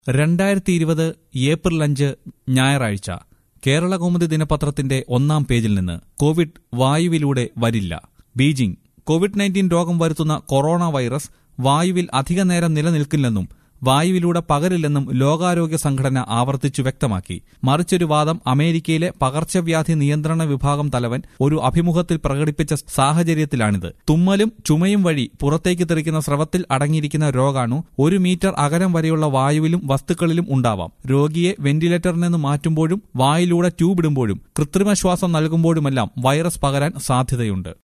രണ്ടായിരത്തി ഇരുപത് ഏപ്രിൽ അഞ്ച് ഞായറാഴ്ച കേരള കൗമുദി ദിനപത്രത്തിന്റെ ഒന്നാം പേജിൽ നിന്ന് കോവിഡ് വായുവിലൂടെ വരില്ല ബീജിംഗ് കോവിഡ് നയൻറ്റീൻ രോഗം വരുത്തുന്ന കൊറോണ വൈറസ് വായുവിൽ അധിക നേരം നിലനിൽക്കില്ലെന്നും വായുവിലൂടെ പകരില്ലെന്നും ലോകാരോഗ്യ സംഘടന ആവർത്തിച്ചു വ്യക്തമാക്കി മറിച്ചൊരു വാദം അമേരിക്കയിലെ പകർച്ചവ്യാധി നിയന്ത്രണ വിഭാഗം തലവൻ ഒരു അഭിമുഖത്തിൽ പ്രകടിപ്പിച്ച സാഹചര്യത്തിലാണിത് തുമ്മലും ചുമയും വഴി പുറത്തേക്ക് തെറിക്കുന്ന സ്രവത്തിൽ അടങ്ങിയിരിക്കുന്ന രോഗാണു ഒരു മീറ്റർ അകലം വരെയുള്ള വായുവിലും വസ്തുക്കളിലും ഉണ്ടാവാം രോഗിയെ വെന്റിലേറ്ററിൽ നിന്ന് മാറ്റുമ്പോഴും വായിലൂടെ ട്യൂബ് ഇടുമ്പോഴും കൃത്രിമ ശ്വാസം നൽകുമ്പോഴുമെല്ലാം വൈറസ് പകരാൻ സാധ്യതയുണ്ട്